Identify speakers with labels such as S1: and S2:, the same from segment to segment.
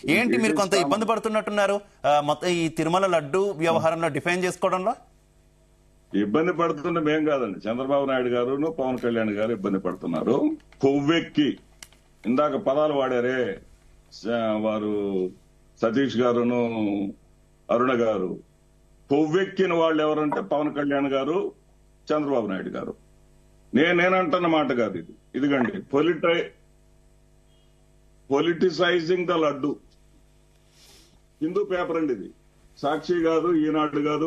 S1: ఏంటి మీరు కొంత ఇబ్బంది పడుతున్నట్టున్నారు ఆ, మొత్తం ఈ తిరుమల లడ్డు వ్యవహారంలో డిఫైన్ చేసుకోవడంలో
S2: ఇబ్బంది పడుతున్న మేం కాదండి చంద్రబాబు నాయుడు గారు పవన్ కళ్యాణ్ గారు ఇబ్బంది పడుతున్నారు కొవ్వెక్కి ఇందాక పదాలు వాడారే స- వారు సతీష్ గారును అరుణ గారు కొవ్వెక్కిన వాళ్ళు ఎవరంటే పవన్ కళ్యాణ్ గారు చంద్రబాబు నాయుడు గారు నేను నేనంటున్న మాట కాదు ఇది ఇదిగండి పొలిటై politicizing the laddu Hindu paper అండి ఇది సాక్షి కాదు ఈనాడు కాదు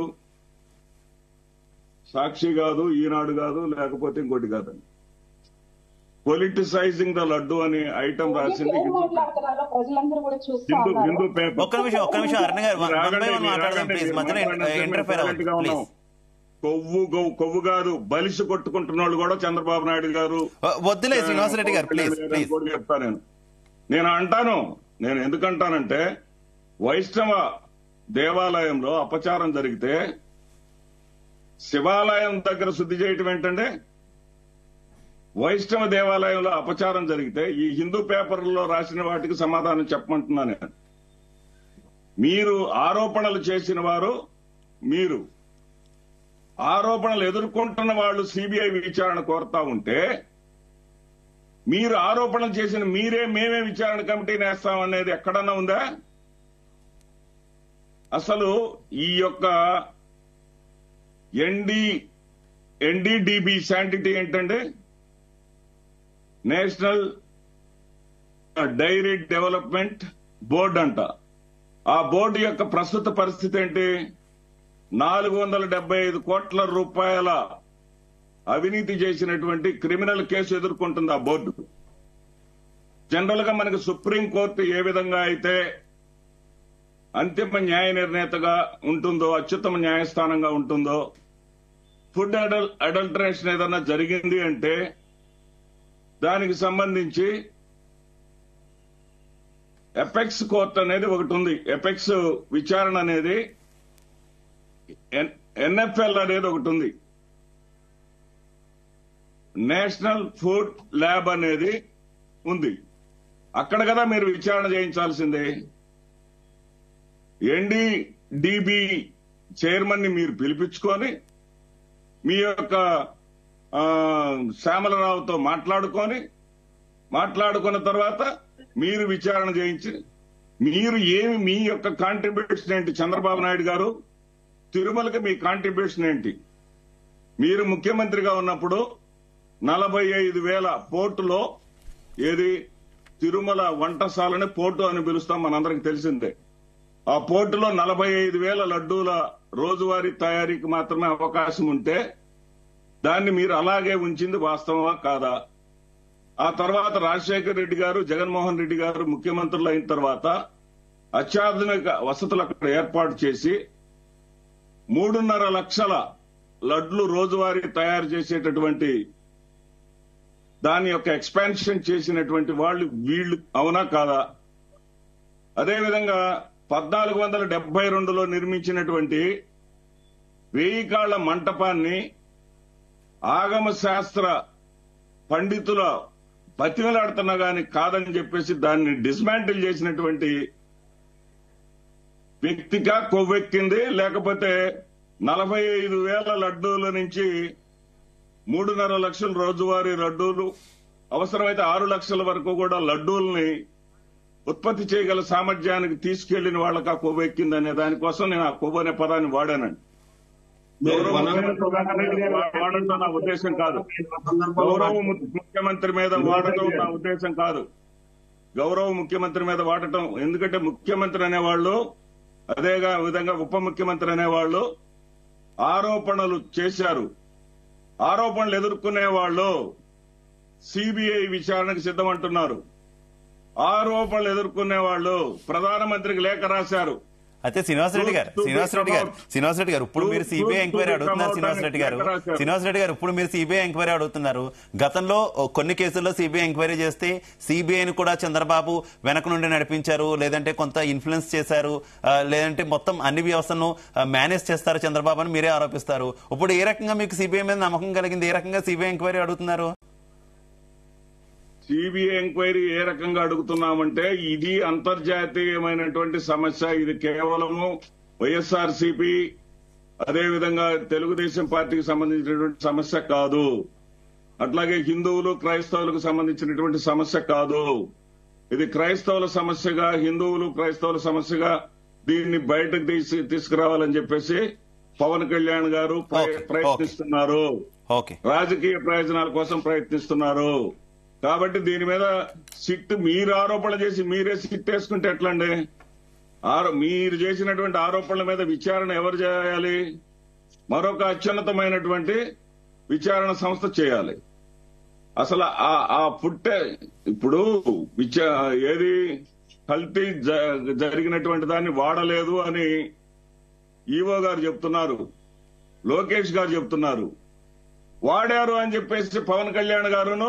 S2: సాక్షి కాదు ఈనాడు కాదు లేకపోతే ఇంకోటి కాదండి పొలిటిసైజింగ్ ద లడ్డు అని ఐటమ్ రాసింది
S3: ఏం మాట్లాడుతున్నారో ప్రజలందరూ కూడా చూస్తా
S2: హిందూ
S3: ఉన్నారు
S2: హిందూ పేపర్
S1: ఒక్క నిమిషం ఒక్క నిమిషం అరుణ్ గారు
S2: మీరు
S1: వన్
S2: ఆగండి,
S1: బై వన్
S2: మీరు
S1: మాట్లాడదాం
S2: ఆగండి,
S1: ప్లీజ్
S2: మీరు
S1: మధ్యలో
S2: మాట్లాడండి,
S1: ఇంటర్ఫేర్
S2: silent గా
S1: ప్లీజ్
S2: ఉన్నాం. కొవ్వు కొవ్వు కొవ్వు కాదు బలిసి కొట్టుకుంటున్న వాళ్ళు కూడా చంద్రబాబు నాయుడు గారు
S1: వద్దులే శ్రీనివాసరెడ్డి గారు ప్లీజ్
S2: నేను
S1: ప్లీజ్
S2: కూడా చెప్తా నేను నేను అంటాను నేను ఎందుకంటానంటే వైష్ణవ దేవాలయంలో అపచారం జరిగితే శివాలయం దగ్గర శుద్ధి చేయటం ఏంటంటే వైష్ణవ దేవాలయంలో అపచారం జరిగితే ఈ హిందూ పేపర్లలో రాసిన వాటికి సమాధానం చెప్పమంటున్నా నేను మీరు ఆరోపణలు చేసిన వారు మీరు ఆరోపణలు ఎదుర్కొంటున్న వాళ్ళు సిబిఐ విచారణ కోరుతా ఉంటే మీరు ఆరోపణలు చేసిన మీరే మేమే విచారణ కమిటీ నేస్తాం అనేది ఎక్కడన్నా ఉందా అసలు ఈ యొక్క ఎన్డి ఎన్డీడీబీ శాంటిటీ ఏంటంటే నేషనల్ డైరీ డెవలప్మెంట్ బోర్డు అంట ఆ బోర్డు యొక్క ప్రస్తుత పరిస్థితి ఏంటి నాలుగు వందల డెబ్బై ఐదు కోట్ల రూపాయల అవినీతి చేసినటువంటి క్రిమినల్ కేసు ఎదుర్కొంటుంది ఆ బోర్డు జనరల్ గా మనకి సుప్రీం కోర్టు ఏ విధంగా అయితే అంతిమ న్యాయ నిర్ణేతగా ఉంటుందో అత్యుత్తమ న్యాయస్థానంగా ఉంటుందో ఫుడ్ అడల్ అడల్టరేషన్ ఏదన్నా జరిగింది అంటే దానికి సంబంధించి ఎపెక్స్ కోర్ట్ అనేది ఒకటి ఉంది ఎపెక్స్ విచారణ అనేది ఎన్ఎఫ్ఎల్ అనేది ఒకటి ఉంది నేషనల్ ఫుడ్ ల్యాబ్ అనేది ఉంది అక్కడ కదా మీరు విచారణ చేయించాల్సిందే ఎన్డీడీబీ చైర్మన్ ని మీరు పిలిపించుకొని మీ యొక్క ఆ, శ్యామలరావుతో మాట్లాడుకొని మాట్లాడుకున్న తర్వాత మీరు విచారణ చేయించి మీరు ఏమి మీ యొక్క కాంట్రిబ్యూషన్ ఏంటి చంద్రబాబు నాయుడు గారు తిరుమలకి మీ కాంట్రిబ్యూషన్ ఏంటి మీరు ముఖ్యమంత్రిగా ఉన్నప్పుడు నలభై ఐదు వేల పోర్టులో ఏది తిరుమల వంటశాలని పోర్టు అని పిలుస్తాం మనందరికి తెలిసిందే ఆ పోర్టులో నలభై ఐదు వేల లడ్డూల రోజువారీ తయారీకి మాత్రమే అవకాశం ఉంటే దాన్ని మీరు అలాగే ఉంచింది వాస్తవమా కాదా ఆ తర్వాత రాజశేఖర్ రెడ్డి గారు జగన్మోహన్ రెడ్డి గారు ముఖ్యమంత్రులు అయిన తర్వాత అత్యాధునిక వసతులు అక్కడ ఏర్పాటు చేసి మూడున్నర లక్షల లడ్లు రోజువారీ తయారు చేసేటటువంటి దాని యొక్క ఎక్స్పాన్షన్ చేసినటువంటి వాళ్ళు వీళ్ళు అవునా కాదా అదేవిధంగా పద్నాలుగు వందల డెబ్బై రెండులో నిర్మించినటువంటి వెయ్యి కాళ్ల మంటపాన్ని ఆగమ శాస్త్ర పండితుల బతిమలాడుతున్నా గాని కాదని చెప్పేసి దాన్ని డిస్మాంటిల్ చేసినటువంటి వ్యక్తిగా కొవ్వెక్కింది లేకపోతే నలభై ఐదు వేల లడ్డూల నుంచి మూడున్నర లక్షల రోజువారీ లడ్డూలు అవసరమైతే ఆరు లక్షల వరకు కూడా లడ్డూల్ని ఉత్పత్తి చేయగల సామర్థ్యానికి తీసుకెళ్లిన వాళ్ళకి ఆ కొవ్వు ఎక్కింది అనే దానికోసం నేను ఆ కొవ్వు అనే పదాన్ని వాడానండి గౌరవ ముఖ్యమంత్రి మీద వాడటం నా ఉద్దేశం కాదు గౌరవ ము- ముఖ్యమంత్రి మీద వాడటం నా ఉద్దేశం కాదు గౌరవ ముఖ్యమంత్రి మీద వాడటం ఎందుకంటే ముఖ్యమంత్రి అనేవాళ్ళు అదేగా విధంగా ఉప ముఖ్యమంత్రి అనేవాళ్ళు ఆరోపణలు చేశారు ఆరోపణలు ఎదుర్కొనే వాళ్ళు సిబిఐ విచారణకు సిద్ధమంటున్నారు ఆరోపణలు ఎదుర్కొనే వాళ్ళు ప్రధానమంత్రికి లేఖ రాశారు
S1: అయితే శ్రీనివాసరెడ్డి గారు
S2: Truth to be
S1: శ్రీనివాసరెడ్డి గారు
S2: come out.
S1: శ్రీనివాసరెడ్డి గారు ఇప్పుడు మీరు
S2: Truth-
S1: CBI
S2: truth to
S1: enquiry
S2: be
S1: అడుగుతున్నారు
S2: come out
S1: శ్రీనివాసరెడ్డి గారు
S2: అని రాశారు.
S1: శ్రీనివాసరెడ్డి గారు ఇప్పుడు మీరు సిబిఐ ఎంక్వైరీ అడుగుతున్నారు గతంలో ఓ కొన్ని కేసుల్లో సిబిఐ ఎంక్వైరీ చేస్తే సిబిఐని కూడా చంద్రబాబు వెనక నుండి నడిపించారు లేదంటే కొంత ఇన్ఫ్లుయెన్స్ చేశారు ఆ, లేదంటే మొత్తం అన్ని వ్యవస్థను మేనేజ్ చేస్తారు చంద్రబాబు అని మీరే ఆరోపిస్తారు ఇప్పుడు ఏ రకంగా మీకు సిబిఐ మీద నమ్మకం కలిగింది ఏ రకంగా సిబిఐ ఎంక్వైరీ అడుగుతున్నారు
S2: సిబిఐ ఎంక్వైరీ ఏ రకంగా అడుగుతున్నామంటే ఇది అంతర్జాతీయమైనటువంటి సమస్య ఇది కేవలము వైఎస్ఆర్ సిపి అదేవిధంగా తెలుగుదేశం పార్టీకి సంబంధించినటువంటి సమస్య కాదు అట్లాగే హిందువులు క్రైస్తవులకు సంబంధించినటువంటి సమస్య కాదు ఇది క్రైస్తవుల సమస్యగా హిందువులు క్రైస్తవుల సమస్యగా దీన్ని బయటకు తీసి తీసుకురావాలని చెప్పేసి పవన్ కళ్యాణ్ గారు ప్రయ-
S1: Okay, okay.
S2: ప్రయత్నిస్తున్నారు
S1: ఓకే
S2: రాజకీయ ప్రయోజనాల కోసం ప్రయత్నిస్తున్నారు కాబట్టి దీని మీద సిట్ మీరు ఆరోపణ చేసి మీరే సిట్ వేసుకుంటే ఎట్లండి ఆరో మీరు చేసినటువంటి ఆరోపణల మీద విచారణ ఎవరు చేయాలి మరొక అత్యున్నతమైనటువంటి విచారణ సంస్థ చేయాలి అసలు ఆ ఆ పుట్టే ఇప్పుడు విచా ఏది కల్తీ జ- జరిగినటువంటి దాన్ని వాడలేదు అని ఈవో గారు చెప్తున్నారు లోకేష్ గారు చెప్తున్నారు వాడారు అని చెప్పేసి పవన్ కళ్యాణ్ గారును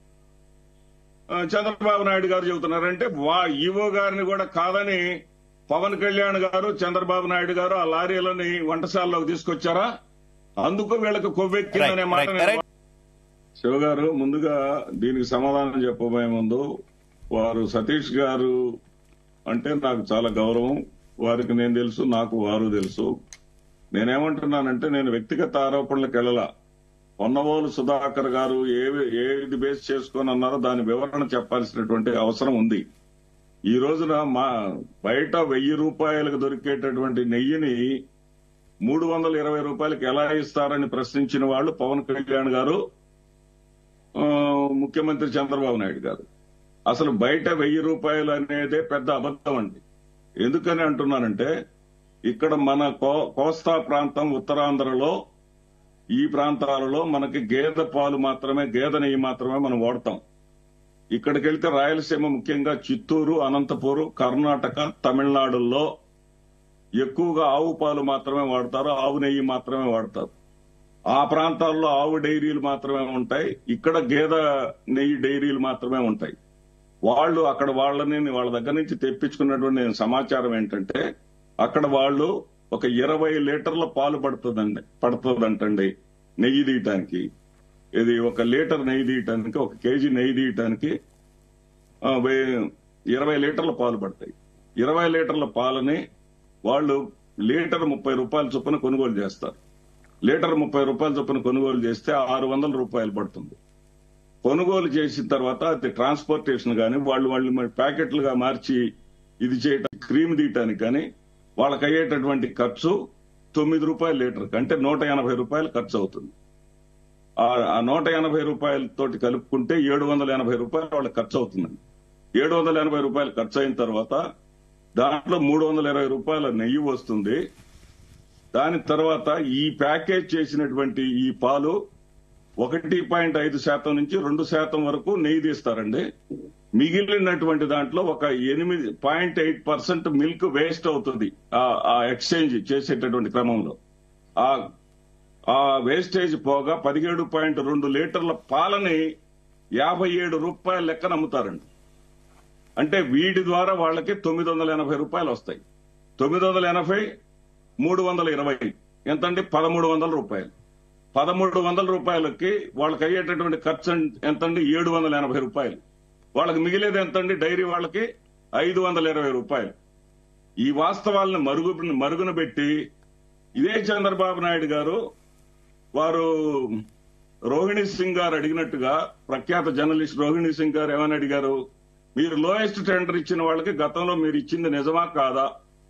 S2: ఆ, చంద్రబాబు నాయుడు గారు చెబుతున్నారంటే వా ఈవో గారిని కూడా కాదని పవన్ కళ్యాణ్ గారు చంద్రబాబు నాయుడు గారు ఆ లారీలని వంటశాలలోకి తీసుకొచ్చారా అందుకు వీళ్ళకి కొవ్వెక్కిందనే
S1: Right,
S2: మాట
S1: right,
S2: నేను
S1: right.
S2: శివ గారు ముందుగా దీనికి సమాధానం చెప్పబోయే ముందు వారు సతీష్ గారు అంటే నాకు చాలా గౌరవం వారికి నేను తెలుసు నాకు వారు తెలుసు నేనేమంటున్నానంటే నేను వ్యక్తిగత ఆరోపణలకు వెళ్ళలా పొన్నవోలు సుధాకర్ గారు ఏ ఏది బేస్ చేసుకొని అన్నారో దాని వివరణ చెప్పాల్సినటువంటి అవసరం ఉంది ఈ రోజున మా బయట వెయ్యి రూపాయలకు దొరికేటటువంటి నెయ్యిని మూడు వందల ఇరవై రూపాయలకి ఎలా ఇస్తారని ప్రశ్నించిన వాళ్ళు పవన్ కళ్యాణ్ గారు ఆ, ముఖ్యమంత్రి చంద్రబాబు నాయుడు గారు అసలు బయట వెయ్యి రూపాయలు అనేదే పెద్ద అబద్ధం అండి ఎందుకని అంటున్నానంటే ఇక్కడ మన కో- కోస్తా ప్రాంతం ఉత్తరాంధ్రలో ఈ ప్రాంతాలలో మనకి గేదె పాలు మాత్రమే గేదె నెయ్యి మాత్రమే మనం వాడతాం ఇక్కడికి వెళ్తే రాయలసీమ ముఖ్యంగా చిత్తూరు అనంతపురం కర్ణాటక తమిళనాడుల్లో ఎక్కువగా ఆవు పాలు మాత్రమే వాడతారు ఆవు నెయ్యి మాత్రమే వాడతారు ఆ ప్రాంతాల్లో ఆవు డైరీలు మాత్రమే ఉంటాయి ఇక్కడ గేదె నెయ్యి డైరీలు మాత్రమే ఉంటాయి వాళ్ళు అక్కడ వాళ్ళని వాళ్ళ దగ్గర నుంచి తెప్పించుకున్నటువంటి సమాచారం ఏంటంటే అక్కడ వాళ్ళు ఒక ఇరవై లీటర్ల పాలు పడుతుందండి పడుతుందంటండి నెయ్యి తీయటానికి ఇది ఒక లీటర్ నెయ్యి తీయటానికి ఒక కేజీ నెయ్యి తీయటానికి ఆ, వే- ఇరవై లీటర్ల పాలు పడతాయి ఇరవై లీటర్ల పాలని వాళ్ళు లీటర్ ముప్పై రూపాయల చొప్పున కొనుగోలు చేస్తారు లీటర్ ముప్పై రూపాయల చొప్పున కొనుగోలు చేస్తే ఆరు వందల రూపాయలు పడుతుంది కొనుగోలు చేసిన తర్వాత అది ట్రాన్స్పోర్టేషన్ కానీ వాళ్ళు వాళ్ళు మరి ప్యాకెట్లుగా మార్చి ఇది చేయటం క్రీమ్ తీయటానికి కానీ వాళ్ళకి అయ్యేటటువంటి ఖర్చు తొమ్మిది రూపాయలు లీటర్ అంటే నూట ఎనభై రూపాయలు ఖర్చు అవుతుంది ఆ- ఆ నూట ఎనభై రూపాయలతోటి కలుపుకుంటే ఏడు వందల ఎనభై రూపాయలు వాళ్ళకి ఖర్చు అవుతుందండి ఏడు వందల ఎనభై రూపాయలు ఖర్చు అయిన తర్వాత దాంట్లో మూడు వందల ఇరవై రూపాయల నెయ్యి వస్తుంది దాని తర్వాత ఈ ప్యాకేజ్ చేసినటువంటి ఈ పాలు ఒకటి పాయింట్ ఐదు శాతం నుంచి రెండు శాతం వరకు నెయ్యి తీస్తారండి మిగిలినటువంటి దాంట్లో ఒక ఎనిమిది point eight percent milk waste అవుతుంది ఆ- ఆ ఎక్స్చేంజ్ చేసేటటువంటి క్రమంలో ఆ ఆ వేస్టేజ్ పోగా పదిహేడు పాయింట్ రెండు లీటర్ల పాలని యాభై ఏడు రూపాయల లెక్కన అమ్ముతారండి అంటే వీటి ద్వారా వాళ్ళకి తొమ్మిది వందల ఎనభై రూపాయలు వస్తాయి తొమ్మిది వందల ఎనభై మూడు వందల ఇరవై ఎంతండి పదమూడు వందల రూపాయలు పదమూడు వందల రూపాయలకి వాళ్ళకి అయ్యేటటువంటి ఖర్చు ఎంతండి ఏడు వందల ఎనభై రూపాయలు వాళ్ళకి మిగిలేది ఎంతండి డైరీ వాళ్ళకి ఐదు వందల ఇరవై రూపాయలు ఈ వాస్తవాలను మరుగు మరుగున పెట్టి ఇదే చంద్రబాబు నాయుడు గారు వారు రోహిణి సింగ్ గారు అడిగినట్టుగా ప్రఖ్యాత జర్నలిస్ట్ రోహిణి సింగ్ గారు ఏమని అడిగారు మీరు లోయెస్ట్ టెండర్ ఇచ్చిన వాళ్ళకి గతంలో మీరు ఇచ్చింది నిజమా కాదా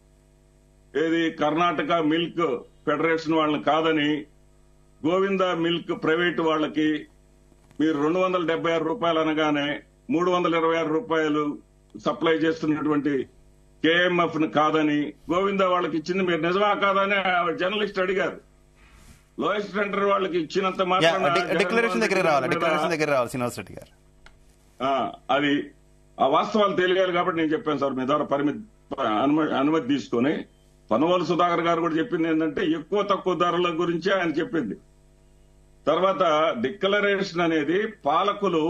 S2: ఏది కర్ణాటక మిల్క్ ఫెడరేషన్ వాళ్ళని కాదని గోవింద మిల్క్ ప్రైవేట్ వాళ్ళకి మీరు రెండు వందల డెబ్బై ఆరు రూపాయలు అనగానే మూడు వందల ఇరవై ఆరు రూపాయలు సప్లై చేస్తున్నటువంటి కేఎంఎఫ్ ని కాదని గోవింద వాళ్ళకి ఇచ్చింది మీరు నిజమా కాదని ఆ జర్నలిస్ట్ అడిగారు లోయెస్ట్ టెండర్ వాళ్ళకి ఇచ్చినంత మాత్రాన
S1: డిక్లరేషన్ దగ్గర రావాలి
S2: జగన్మోహన్ రెడ్డి
S1: డిక్లరేషన్
S2: మీద-
S1: దగ్గర రావాలి శ్రీనివాస్ రెడ్డి గారు
S2: ఆ, అది ఆ వాస్తవాలు తెలియాలి కాబట్టి నేను చెప్పాను సార్ మీ ద్వారా పరిమితి అనుమ- అనుమతి తీసుకొని పనవోలు సుధాకర్ గారు కూడా చెప్పింది ఏంటంటే ఎక్కువ తక్కువ ధరల గురించి ఆయన చెప్పింది తర్వాత డిక్లరేషన్ అనేది పాలకులు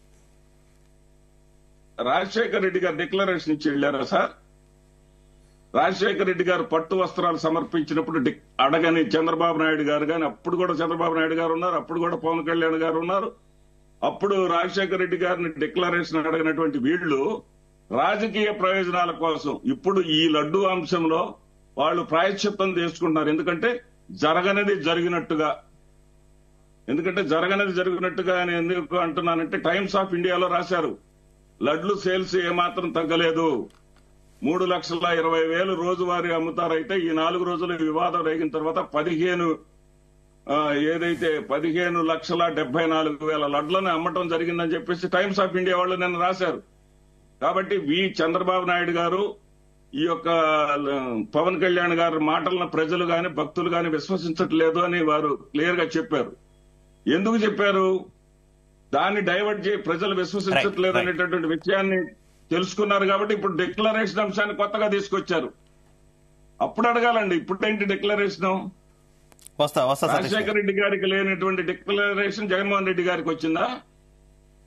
S2: రాజశేఖర రెడ్డి గారు డిక్లరేషన్ ఇచ్చి వెళ్ళారా సార్ రాజశేఖర రెడ్డి గారు పట్టు వస్త్రాలు సమర్పించినప్పుడు డిక్- అడగని చంద్రబాబు నాయుడు గారు కానీ అప్పుడు కూడా చంద్రబాబు నాయుడు గారు ఉన్నారు అప్పుడు కూడా పవన్ కళ్యాణ్ గారు ఉన్నారు అప్పుడు రాజశేఖర రెడ్డి గారిని డిక్లరేషన్ అడిగినటువంటి వీళ్ళు రాజకీయ ప్రయోజనాల కోసం ఇప్పుడు ఈ లడ్డు అంశంలో వాళ్ళు ప్రాయశ్చిత్తం చేసుకుంటున్నారు ఎందుకంటే జరగనిది జరిగినట్టుగా ఎందుకంటే జరగనిది జరిగినట్టుగా నేను ఎందుకు అంటున్నానంటే టైమ్స్ ఆఫ్ ఇండియాలో రాశారు లడ్లు సేల్స్ ఏమాత్రం తగ్గలేదు మూడు లక్షల ఇరవై వేలు రోజువారీ అమ్ముతారైతే ఈ నాలుగు రోజులు వివాదం రేగిన తర్వాత పదిహేను ఆ, ఏదైతే పదిహేను లక్షల డెబ్బై నాలుగు వేల లడ్లను అమ్మటం జరిగిందని చెప్పేసి టైమ్స్ ఆఫ్ ఇండియా వాళ్ళు నిన్న రాశారు కాబట్టి వి చంద్రబాబు నాయుడు గారు ఈ యొక్క ఆ, పవన్ కళ్యాణ్ గారి మాటలను ప్రజలు గాని భక్తులు గాని విశ్వసించట్లేదు అని వారు క్లియర్ గా చెప్పారు ఎందుకు చెప్పారు దాన్ని డైవర్ట్ చేయి ప్రజలు విశ్వసించట్లేదు
S1: Right, right.
S2: అనేటటువంటి విషయాన్ని తెలుసుకున్నారు కాబట్టి ఇప్పుడు డిక్లరేషన్ అంశాన్ని కొత్తగా తీసుకొచ్చారు అప్పుడు అడగాలండి ఇప్పుడేంటి డిక్లరేషన్
S1: వస్తా వస్తా సతీష్ గారు.
S2: రాజశేఖర రెడ్డి గారికి లేనటువంటి డిక్లరేషన్ జగన్మోహన్ రెడ్డి గారికి వచ్చిందా